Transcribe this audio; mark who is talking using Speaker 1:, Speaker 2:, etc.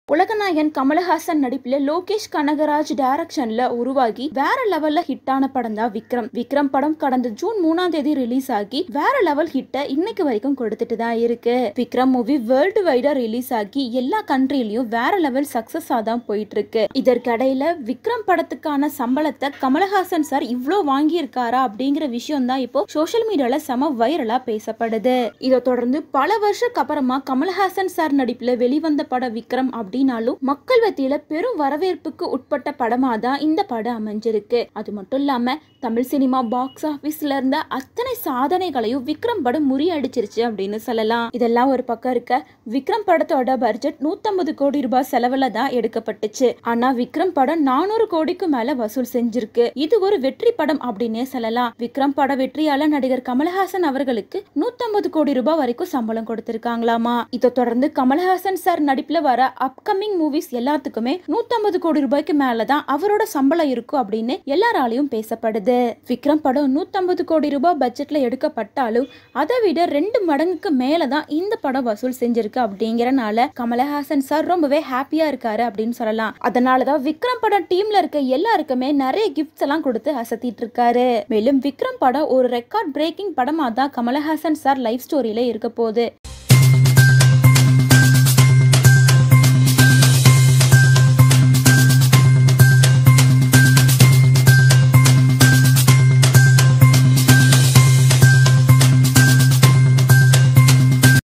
Speaker 1: உலகநாயகன் கமலஹாசன் நடிப்புல லோகேஷ் கனகராஜ் டைரக்ஷன்ல உருவாகி வேற லெவல்ல ஹிட்டான படம் தான் விக்ரம் விக்ரம் படம் கடந்த ஜூன் மூணாம் தேதி ரிலீஸ் ஆகி வேற லெவல் ஹிட்ட இன்னைக்கு வரைக்கும் கொடுத்துட்டு தான் இருக்கு விக்ரம் மூவி வேர்ல்டு வைடா ரிலீஸ் ஆகி எல்லா கண்ட்ரிலயும் வேற லெவல் சக்சஸா தான் போயிட்டு இருக்கு இதற்கிடையில விக்ரம் படத்துக்கான சம்பளத்தை கமலஹாசன் சார் இவ்ளோ வாங்கியிருக்காரா அப்படிங்கிற விஷயம் தான் இப்போ சோஷியல் மீடியால செம வைரலா பேசப்படுது இதை தொடர்ந்து பல வருஷத்துக்கு அப்புறமா கமலஹாசன் சார் நடிப்புல வெளிவந்த படம் விக்ரம் அப்படின்னாலும் மக்கள் மத்தியில பெரும் வரவேற்புக்கு உட்பட்ட படமா தான் இந்த படம் அமைஞ்சிருக்கு அது மட்டும் இல்லாம தமிழ் சினிமா பாக்ஸ் ஆபீஸ்ல இருந்த அத்தனை சாதனைகளையும் விக்ரம் படம் முறியடிச்சிருச்சு அப்படின்னு சொல்லலாம் இதெல்லாம் ஒரு பக்கம் இருக்க விக்ரம் படத்தோட பட்ஜெட் 150 கோடி ரூபாய் செலவுல தான் எடுக்கப்பட்டுச்சு ஆனா விக்ரம் படம் நானூறு கோடிக்கு மேல வசூல் செஞ்சிருக்கு இது ஒரு வெற்றி படம் அப்படின்னே சொல்லலாம் விக்ரம் பட வெற்றியால நடிகர் கமலஹாசன் அவர்களுக்கு 150 கோடி ரூபாய் வரைக்கும் சம்பளம் கொடுத்திருக்காங்களாமா இதை தொடர்ந்து கமலஹாசன் சார் நடிப்புல வர அப்கமிங் மூவிஸ் எல்லாத்துக்குமே 150 கோடி ரூபாய்க்கு மேலதான் அவரோட சம்பளம் இருக்கும் அப்படின்னு எல்லாராலையும் பேசப்படுது விக்ரம் படம் 150 கோடி ரூபாய் பட்ஜெட்ல எடுக்கப்பட்டாலும் அதை விட ரெண்டு மடங்குக்கு மேலதான் இந்த படம் வசூல் செஞ்சிருக்கு அப்படிங்கறனால கமலஹாசன் சார் ரொம்பவே ஹாப்பியா இருக்காரு அப்படின்னு சொல்லலாம் அதனாலதான் விக்ரம் படம் டீம்ல இருக்க எல்லாருக்குமே நிறைய கிஃப்ட்ஸ் எல்லாம் கொடுத்து அசத்திட்டு இருக்காரு மேலும் விக்ரம் படம் ஒரு ரெக்கார்ட் பிரேக்கிங் படமா தான் கமலஹாசன் சார் லைஃப் ஸ்டோரியில இருக்க போகுது